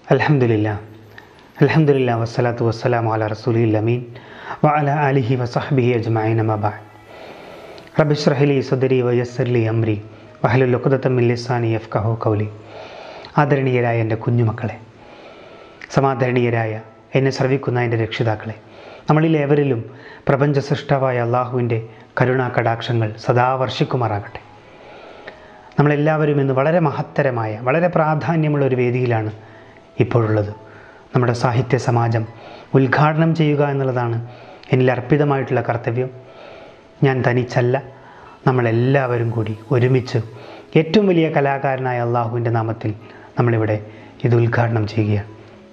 അലഹമില്ല അലഹമില്ല വസ്സലാത്തു വസ്സലാം അല റസൂലി അമീൻ വഅല അലിഹി വസഹബിഹി അജ്മഈൻ അമാ റബിഷ്റഹലി സുദരി വയസ്സർലി അമ്രി വഹലുലുഖുദത്തമിൻ ലിസാനി യഫ്കഹു കൗലി ആദരണീയരായ എൻ്റെ കുഞ്ഞുമക്കളെ സമാദരണീയരായ എന്നെ ശ്രവിക്കുന്ന എൻ്റെ രക്ഷിതാക്കളെ നമ്മളിൽ ഏവരിലും പ്രപഞ്ച സൃഷ്ടാവായ അള്ളാഹുവിൻ്റെ കരുണാ കടാക്ഷങ്ങൾ സദാ വർഷിക്കുമാറാകട്ടെ നമ്മളെല്ലാവരും ഇന്ന് വളരെ മഹത്തരമായ വളരെ പ്രാധാന്യമുള്ള ഒരു വേദിയിലാണ് ഇപ്പോഴുള്ളത് നമ്മുടെ സാഹിത്യ സമാജം ഉദ്ഘാടനം ചെയ്യുക എന്നുള്ളതാണ് എന്നിൽ അർപ്പിതമായിട്ടുള്ള കർത്തവ്യം ഞാൻ തനിച്ചല്ല നമ്മളെല്ലാവരും കൂടി ഒരുമിച്ച് ഏറ്റവും വലിയ കലാകാരനായ അള്ളാഹുവിൻ്റെ നാമത്തിൽ നമ്മളിവിടെ ഇത് ഉദ്ഘാടനം ചെയ്യുകയാണ്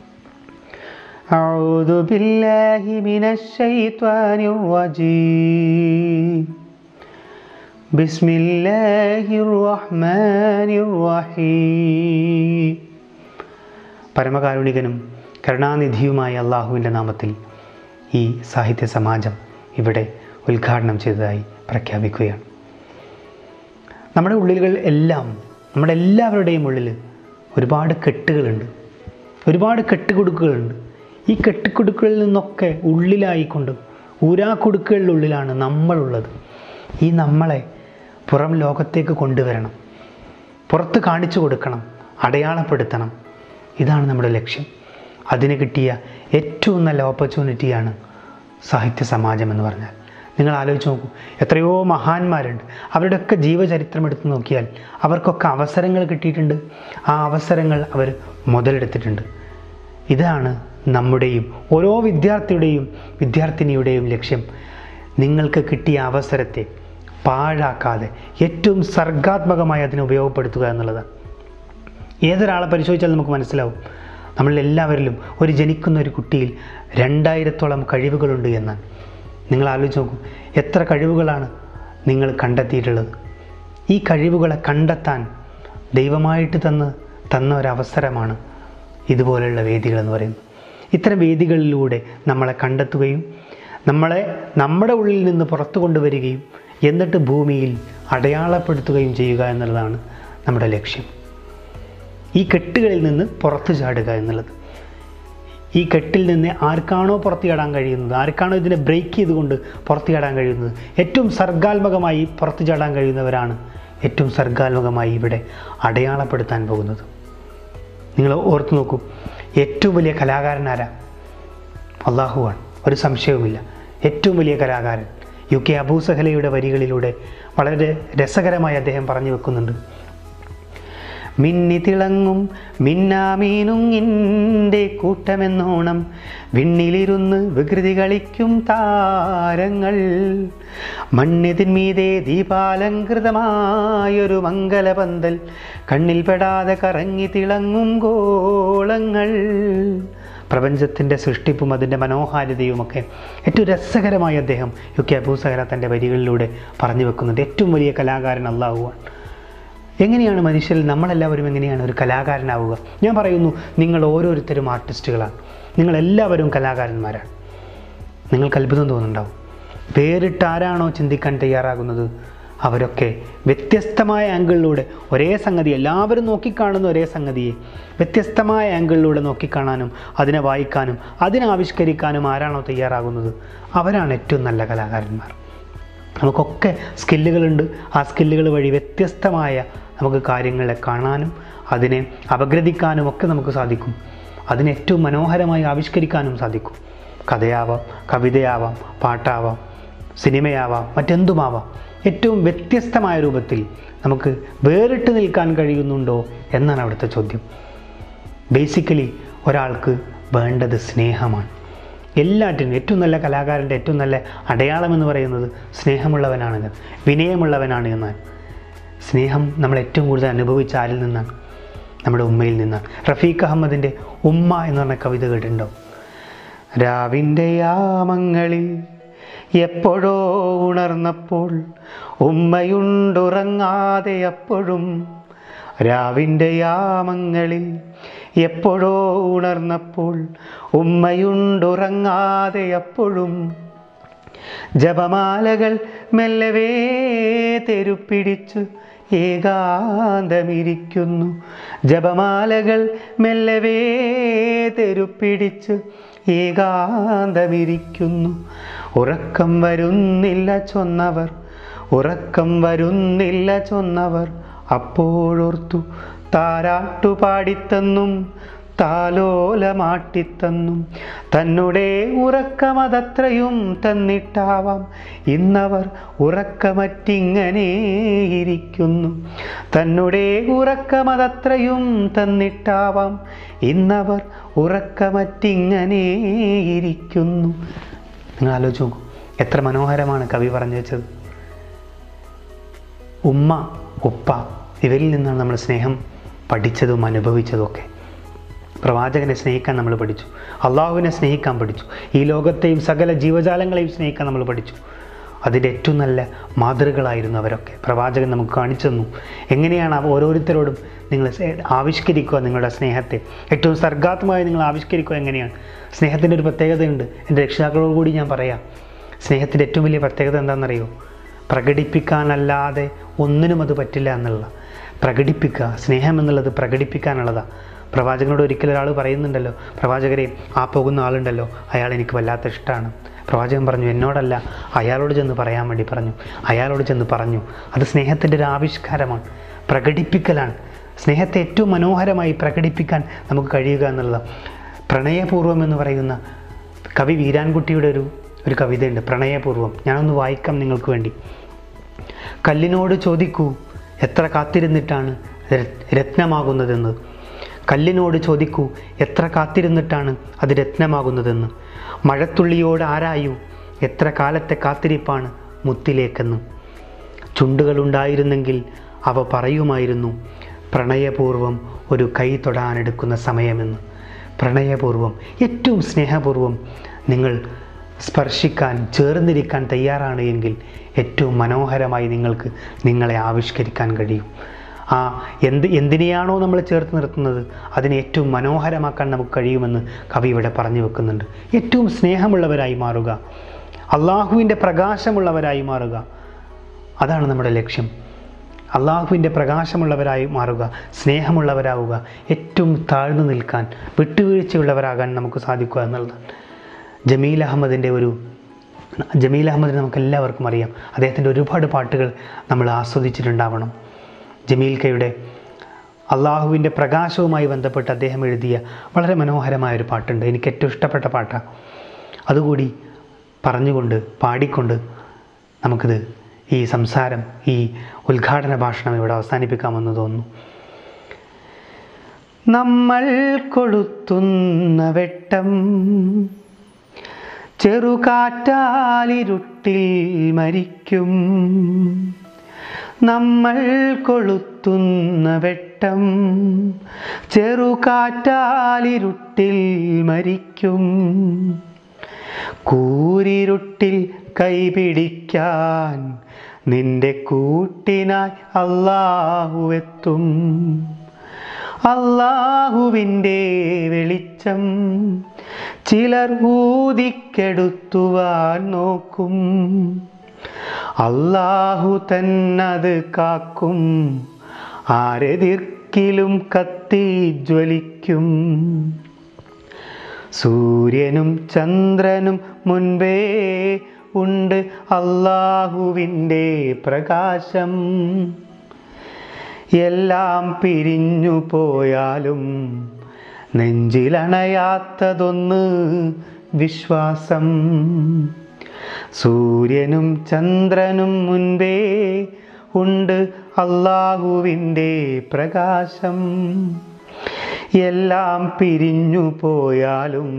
أعوذ بالله من الشيطان الرجيم بسم الله الرحمن الرحيم പരമകാരുണികനും കരുണാനിധിയുമായ അള്ളാഹുവിൻ്റെ നാമത്തിൽ ഈ സാഹിത്യ സമാജം ഇവിടെ ഉദ്ഘാടനം ചെയ്തതായി പ്രഖ്യാപിക്കുകയാണ് നമ്മുടെ ഉള്ളിലുകൾ എല്ലാം നമ്മുടെ എല്ലാവരുടെയും ഉള്ളിൽ ഒരുപാട് കെട്ടുകളുണ്ട് ഒരുപാട് കെട്ടുകൊടുക്കുകളുണ്ട് ഈ കെട്ടിക്കൊടുക്കുകളിൽ നിന്നൊക്കെ ഉള്ളിലായിക്കൊണ്ട് ഊരാക്കുടുക്കുകളുടെ ഉള്ളിലാണ് നമ്മളുള്ളത് ഈ നമ്മളെ പുറം ലോകത്തേക്ക് കൊണ്ടുവരണം പുറത്ത് കാണിച്ചു കൊടുക്കണം അടയാളപ്പെടുത്തണം ഇതാണ് നമ്മുടെ ലക്ഷ്യം അതിന് കിട്ടിയ ഏറ്റവും നല്ല ഓപ്പർച്യൂണിറ്റിയാണ് സാഹിത്യ സമാജം എന്ന് പറഞ്ഞാൽ നിങ്ങൾ ആലോചിച്ച് നോക്കൂ എത്രയോ മഹാന്മാരുണ്ട് അവരുടെയൊക്കെ ജീവചരിത്രം എടുത്ത് നോക്കിയാൽ അവർക്കൊക്കെ അവസരങ്ങൾ കിട്ടിയിട്ടുണ്ട് ആ അവസരങ്ങൾ അവർ മുതലെടുത്തിട്ടുണ്ട് ഇതാണ് നമ്മുടെയും ഓരോ വിദ്യാർത്ഥിയുടെയും വിദ്യാർത്ഥിനിയുടെയും ലക്ഷ്യം നിങ്ങൾക്ക് കിട്ടിയ അവസരത്തെ പാഴാക്കാതെ ഏറ്റവും സർഗാത്മകമായി അതിനെ ഉപയോഗപ്പെടുത്തുക എന്നുള്ളതാണ് ഏതൊരാളെ പരിശോധിച്ചാൽ നമുക്ക് മനസ്സിലാവും നമ്മളെല്ലാവരിലും ഒരു ജനിക്കുന്ന ഒരു കുട്ടിയിൽ രണ്ടായിരത്തോളം കഴിവുകളുണ്ട് എന്നാണ് നിങ്ങൾ ആലോചിച്ച് നോക്കൂ എത്ര കഴിവുകളാണ് നിങ്ങൾ കണ്ടെത്തിയിട്ടുള്ളത് ഈ കഴിവുകളെ കണ്ടെത്താൻ ദൈവമായിട്ട് തന്ന് തന്ന ഒരവസരമാണ് ഇതുപോലെയുള്ള വേദികൾ എന്ന് പറയുന്നത് ഇത്തരം വേദികളിലൂടെ നമ്മളെ കണ്ടെത്തുകയും നമ്മളെ നമ്മുടെ ഉള്ളിൽ നിന്ന് പുറത്തു കൊണ്ടുവരികയും എന്നിട്ട് ഭൂമിയിൽ അടയാളപ്പെടുത്തുകയും ചെയ്യുക എന്നുള്ളതാണ് നമ്മുടെ ലക്ഷ്യം ഈ കെട്ടുകളിൽ നിന്ന് പുറത്തു ചാടുക എന്നുള്ളത് ഈ കെട്ടിൽ നിന്ന് ആർക്കാണോ പുറത്തു ചാടാൻ കഴിയുന്നത് ആർക്കാണോ ഇതിനെ ബ്രേക്ക് ചെയ്തുകൊണ്ട് പുറത്തു ചാടാൻ കഴിയുന്നത് ഏറ്റവും സർഗാത്മകമായി പുറത്തു ചാടാൻ കഴിയുന്നവരാണ് ഏറ്റവും സർഗാത്മകമായി ഇവിടെ അടയാളപ്പെടുത്താൻ പോകുന്നത് നിങ്ങൾ ഓർത്തു നോക്കൂ ഏറ്റവും വലിയ കലാകാരനാരാ അള്ളാഹുവാണ് ഒരു സംശയവുമില്ല ഏറ്റവും വലിയ കലാകാരൻ യു കെ അബൂ സഹലയുടെ വരികളിലൂടെ വളരെ രസകരമായി അദ്ദേഹം പറഞ്ഞു വെക്കുന്നുണ്ട് മിന്നി തിളങ്ങും മിന്നാമീനുങ്ങിൻ്റെ കൂട്ടമെന്നോണം വിണ്ണിലിരുന്ന് വികൃതി കളിക്കും താരങ്ങൾ മണ്ണിതിന്മീതെ ദീപാലങ്കൃതമായൊരു മംഗലപന്തൽ കണ്ണിൽ പെടാതെ കറങ്ങി തിളങ്ങും ഗോളങ്ങൾ പ്രപഞ്ചത്തിൻ്റെ സൃഷ്ടിപ്പും അതിൻ്റെ മനോഹാരിതയുമൊക്കെ ഏറ്റവും രസകരമായി അദ്ദേഹം യു കെ അബൂസഹര തൻ്റെ വരികളിലൂടെ പറഞ്ഞു വെക്കുന്നുണ്ട് ഏറ്റവും വലിയ കലാകാരൻ അള്ളാഹുവാണ് എങ്ങനെയാണ് മനുഷ്യരിൽ നമ്മളെല്ലാവരും എങ്ങനെയാണ് ഒരു കലാകാരനാവുക ഞാൻ പറയുന്നു നിങ്ങൾ ഓരോരുത്തരും ആർട്ടിസ്റ്റുകളാണ് നിങ്ങളെല്ലാവരും കലാകാരന്മാരാണ് നിങ്ങൾക്ക് അത്ഭുതം തോന്നുന്നുണ്ടാവും വേറിട്ട് ആരാണോ ചിന്തിക്കാൻ തയ്യാറാകുന്നത് അവരൊക്കെ വ്യത്യസ്തമായ ആംഗിളിലൂടെ ഒരേ സംഗതി എല്ലാവരും നോക്കിക്കാണുന്ന ഒരേ സംഗതിയെ വ്യത്യസ്തമായ ആംഗിളിലൂടെ നോക്കിക്കാണാനും അതിനെ വായിക്കാനും അതിനെ ആവിഷ്കരിക്കാനും ആരാണോ തയ്യാറാകുന്നത് അവരാണ് ഏറ്റവും നല്ല കലാകാരന്മാർ നമുക്കൊക്കെ സ്കില്ലുകളുണ്ട് ആ സ്കില്ലുകൾ വഴി വ്യത്യസ്തമായ നമുക്ക് കാര്യങ്ങളെ കാണാനും അതിനെ അപഗ്രഥിക്കാനും ഒക്കെ നമുക്ക് സാധിക്കും അതിനെ ഏറ്റവും മനോഹരമായി ആവിഷ്കരിക്കാനും സാധിക്കും കഥയാവാം കവിതയാവാം പാട്ടാവാം സിനിമയാവാം മറ്റെന്തുമാവാം ഏറ്റവും വ്യത്യസ്തമായ രൂപത്തിൽ നമുക്ക് വേറിട്ട് നിൽക്കാൻ കഴിയുന്നുണ്ടോ എന്നാണ് അവിടുത്തെ ചോദ്യം ബേസിക്കലി ഒരാൾക്ക് വേണ്ടത് സ്നേഹമാണ് എല്ലാറ്റിനും ഏറ്റവും നല്ല കലാകാരൻ്റെ ഏറ്റവും നല്ല അടയാളം എന്ന് പറയുന്നത് സ്നേഹമുള്ളവനാണ് വിനയമുള്ളവനാണ് എന്നാൽ സ്നേഹം നമ്മൾ ഏറ്റവും കൂടുതൽ അനുഭവിച്ച ആരിൽ നിന്നാണ് നമ്മുടെ ഉമ്മയിൽ നിന്നാണ് റഫീഖ് അഹമ്മദിൻ്റെ ഉമ്മ എന്ന് പറഞ്ഞ കവിത കേട്ടിട്ടുണ്ടോ രാവിൻ്റെ യാമങ്ങളിൽ എപ്പോഴോ ഉണർന്നപ്പോൾ ഉമ്മയുണ്ടുറങ്ങാതെ എപ്പോഴും രാവിൻ്റെ യാമങ്ങളിൽ എപ്പോഴോ ഉണർന്നപ്പോൾ ഉമ്മയുണ്ടുറങ്ങാതെ എപ്പോഴും ജപമാലകൾ മെല്ലവേ തെരുപ്പിടിച്ചു ഏകാന്തമിരിക്കുന്നു ജപമാലകൾ മെല്ലവേ തെരുപ്പിടിച്ച് ഏകാന്തമിരിക്കുന്നു ഉറക്കം വരുന്നില്ല ചൊന്നവർ ഉറക്കം വരുന്നില്ല ചൊന്നവർ അപ്പോഴോർത്തു താരാട്ടുപാടിത്തന്നും താലോലമാട്ടിത്തന്നും തന്നുടെ ഉറക്കമതത്രയും തന്നിട്ടാവാം ഇന്നവർ ഉറക്കമറ്റിങ്ങനെ ഇരിക്കുന്നു തന്നുടെ ഉറക്കമതത്രയും തന്നിട്ടാവാം ഇന്നവർ ഉറക്കമറ്റിങ്ങനെ ഇരിക്കുന്നു നിങ്ങൾ ആലോചിച്ച് നോക്കൂ എത്ര മനോഹരമാണ് കവി പറഞ്ഞു വെച്ചത് ഉമ്മ ഉപ്പ ഇവരിൽ നിന്നാണ് നമ്മൾ സ്നേഹം പഠിച്ചതും അനുഭവിച്ചതും ഒക്കെ പ്രവാചകനെ സ്നേഹിക്കാൻ നമ്മൾ പഠിച്ചു അള്ളാഹുവിനെ സ്നേഹിക്കാൻ പഠിച്ചു ഈ ലോകത്തെയും സകല ജീവജാലങ്ങളെയും സ്നേഹിക്കാൻ നമ്മൾ പഠിച്ചു അതിൻ്റെ ഏറ്റവും നല്ല മാതൃകളായിരുന്നു അവരൊക്കെ പ്രവാചകൻ നമുക്ക് കാണിച്ചു തന്നു എങ്ങനെയാണ് അവ ഓരോരുത്തരോടും നിങ്ങൾ സ്നേ- ആവിഷ്കരിക്കുക നിങ്ങളുടെ സ്നേഹത്തെ ഏറ്റവും സർഗാത്മകമായി നിങ്ങൾ ആവിഷ്കരിക്കുക എങ്ങനെയാണ് സ്നേഹത്തിൻ്റെ ഒരു പ്രത്യേകതയുണ്ട് എൻ്റെ രക്ഷിതാക്കളോട് കൂടി ഞാൻ പറയാം സ്നേഹത്തിൻ്റെ ഏറ്റവും വലിയ പ്രത്യേകത എന്താണെന്നറിയോ പ്രകടിപ്പിക്കാനല്ലാതെ ഒന്നിനും അത് പറ്റില്ല എന്നുള്ള പ്രകടിപ്പിക്കുക സ്നേഹം എന്നുള്ളത് പ്രകടിപ്പിക്കാനുള്ളതാണ് പ്രവാചകനോട് ഒരിക്കലും ഒരാൾ പറയുന്നുണ്ടല്ലോ പ്രവാചകരെ ആ പോകുന്ന ആളുണ്ടല്ലോ അയാൾ എനിക്ക് വല്ലാത്ത ഇഷ്ടമാണ് പ്രവാചകൻ പറഞ്ഞു എന്നോടല്ല അയാളോട് ചെന്ന് പറയാൻ വേണ്ടി പറഞ്ഞു അയാളോട് ചെന്ന് പറഞ്ഞു അത് സ്നേഹത്തിൻ്റെ ഒരു ആവിഷ്കാരമാണ് പ്രകടിപ്പിക്കലാണ് സ്നേഹത്തെ ഏറ്റവും മനോഹരമായി പ്രകടിപ്പിക്കാൻ നമുക്ക് കഴിയുക എന്നുള്ളതാണ് പ്രണയപൂർവം എന്ന് പറയുന്ന കവി വീരാൻകുട്ടിയുടെ ഒരു ഒരു കവിതയുണ്ട് പ്രണയപൂർവം ഞാനൊന്ന് വായിക്കാം നിങ്ങൾക്ക് വേണ്ടി കല്ലിനോട് ചോദിക്കൂ എത്ര കാത്തിരുന്നിട്ടാണ് ര- രത്നമാകുന്നതെന്ന് കല്ലിനോട് ചോദിക്കൂ എത്ര കാത്തിരുന്നിട്ടാണ് അത് രത്നമാകുന്നതെന്ന് മഴത്തുള്ളിയോട് ആരായൂ എത്ര കാലത്തെ കാത്തിരിപ്പാണ് മുത്തിലേക്കെന്ന് ചുണ്ടുകളുണ്ടായിരുന്നെങ്കിൽ അവ പറയുമായിരുന്നു പ്രണയപൂർവം ഒരു കൈ തൊടാനെടുക്കുന്ന സമയമെന്ന് പ്രണയപൂർവം ഏറ്റവും സ്നേഹപൂർവം നിങ്ങൾ സ്പർശിക്കാൻ ചേർന്നിരിക്കാൻ തയ്യാറാണ് എങ്കിൽ ഏറ്റവും മനോഹരമായി നിങ്ങൾക്ക് നിങ്ങളെ ആവിഷ്കരിക്കാൻ കഴിയും ആ എന്ത് എന്തിനെയാണോ നമ്മൾ ചേർത്ത് നിർത്തുന്നത് അതിനെ ഏറ്റവും മനോഹരമാക്കാൻ നമുക്ക് കഴിയുമെന്ന് കവി ഇവിടെ പറഞ്ഞു വെക്കുന്നുണ്ട് ഏറ്റവും സ്നേഹമുള്ളവരായി മാറുക അള്ളാഹുവിൻ്റെ പ്രകാശമുള്ളവരായി മാറുക അതാണ് നമ്മുടെ ലക്ഷ്യം അള്ളാഹുവിൻ്റെ പ്രകാശമുള്ളവരായി മാറുക സ്നേഹമുള്ളവരാവുക ഏറ്റവും താഴ്ന്നു നിൽക്കാൻ വിട്ടുവീഴ്ചയുള്ളവരാകാൻ നമുക്ക് സാധിക്കുക എന്നുള്ളതാണ് ജമീൽ അഹമ്മദിൻ്റെ ഒരു ജമീൽ അഹമ്മദിനെ നമുക്ക് എല്ലാവർക്കും അറിയാം അദ്ദേഹത്തിൻ്റെ ഒരുപാട് പാട്ടുകൾ നമ്മൾ ആസ്വദിച്ചിട്ടുണ്ടാവണം ജമീൽ കയുടെ അള്ളാഹുവിൻ്റെ പ്രകാശവുമായി ബന്ധപ്പെട്ട് അദ്ദേഹം എഴുതിയ വളരെ മനോഹരമായ ഒരു പാട്ടുണ്ട് എനിക്ക് ഏറ്റവും ഇഷ്ടപ്പെട്ട പാട്ടാണ് അതുകൂടി പറഞ്ഞുകൊണ്ട് പാടിക്കൊണ്ട് നമുക്കിത് ഈ സംസാരം ഈ ഉദ്ഘാടന ഭാഷണം ഇവിടെ അവസാനിപ്പിക്കാമെന്ന് തോന്നുന്നു നമ്മൾ കൊളുത്തുന്ന വെട്ടം ചെറുകാറ്റാലിരുട്ടിൽ മരിക്കും നമ്മൾ കൊളുത്തുന്ന വെട്ടം ചെറുകാറ്റാലിരുട്ടിൽ മരിക്കും കൂരിരുട്ടിൽ കൈപിടിക്കാൻ നിന്റെ കൂട്ടിനായി അള്ളാഹുവെത്തും അള്ളാഹുവിൻ്റെ വെളിച്ചം ചിലർ ഊതിക്കെടുത്തുവാൻ നോക്കും അള്ളാഹു തന്നത് കാക്കും ആരെതിർക്കിലും കത്തി ജ്വലിക്കും സൂര്യനും ചന്ദ്രനും മുൻപേ ഉണ്ട് അള്ളാഹുവിൻ്റെ പ്രകാശം എല്ലാം പിരിഞ്ഞു പോയാലും നെഞ്ചിലണയാത്തതൊന്ന് വിശ്വാസം സൂര്യനും ചന്ദ്രനും മുൻപേ ഉണ്ട് അള്ളാഹുവിൻ്റെ പ്രകാശം എല്ലാം പിരിഞ്ഞു പോയാലും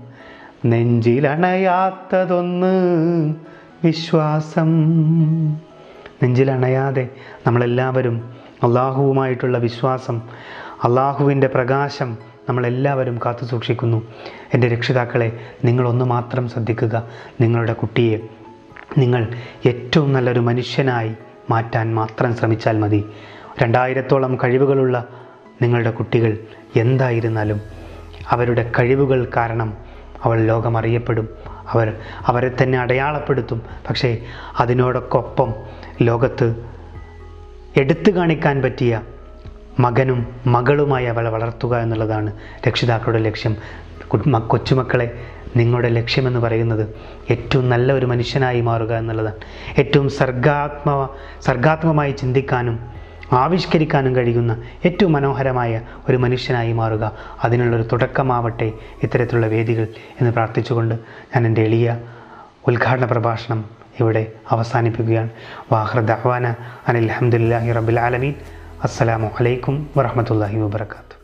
നെഞ്ചിലണയാത്തതൊന്ന് വിശ്വാസം നെഞ്ചിലണയാതെ നമ്മളെല്ലാവരും അള്ളാഹുവുമായിട്ടുള്ള വിശ്വാസം അള്ളാഹുവിൻ്റെ പ്രകാശം നമ്മളെല്ലാവരും കാത്തു സൂക്ഷിക്കുന്നു എൻ്റെ രക്ഷിതാക്കളെ നിങ്ങളൊന്ന് മാത്രം ശ്രദ്ധിക്കുക നിങ്ങളുടെ കുട്ടിയെ നിങ്ങൾ ഏറ്റവും നല്ലൊരു മനുഷ്യനായി മാറ്റാൻ മാത്രം ശ്രമിച്ചാൽ മതി രണ്ടായിരത്തോളം കഴിവുകളുള്ള നിങ്ങളുടെ കുട്ടികൾ എന്തായിരുന്നാലും അവരുടെ കഴിവുകൾ കാരണം അവൾ ലോകം അറിയപ്പെടും അവർ അവരെ തന്നെ അടയാളപ്പെടുത്തും പക്ഷേ അതിനോടൊക്കൊപ്പം ലോകത്ത് എടുത്തു കാണിക്കാൻ പറ്റിയ മകനും മകളുമായി അവളെ വളർത്തുക എന്നുള്ളതാണ് രക്ഷിതാക്കളുടെ ലക്ഷ്യം കു- മ- കൊച്ചുമക്കളെ നിങ്ങളുടെ ലക്ഷ്യമെന്ന് പറയുന്നത് ഏറ്റവും നല്ല ഒരു മനുഷ്യനായി മാറുക എന്നുള്ളതാണ് ഏറ്റവും സർഗാത്മ സർഗാത്മകമായി ചിന്തിക്കാനും ആവിഷ്കരിക്കാനും കഴിയുന്ന ഏറ്റവും മനോഹരമായ ഒരു മനുഷ്യനായി മാറുക അതിനുള്ളൊരു തുടക്കമാവട്ടെ ഇത്തരത്തിലുള്ള വേദികൾ എന്ന് പ്രാർത്ഥിച്ചുകൊണ്ട് ഞാൻ എൻ്റെ എളിയ ഉദ്ഘാടന പ്രഭാഷണം ഇവിടെ അവസാനിപ്പിക്കുകയാണ് വാഹ്ര ദഹ്വാന അനിൽ അഹമ്മദില്ലാഹി റബ്ബിൽ ആലമീൻ അസ്സലാമു അലൈക്കും വറഹമത്തല്ലാഹി വബർക്കാത്തു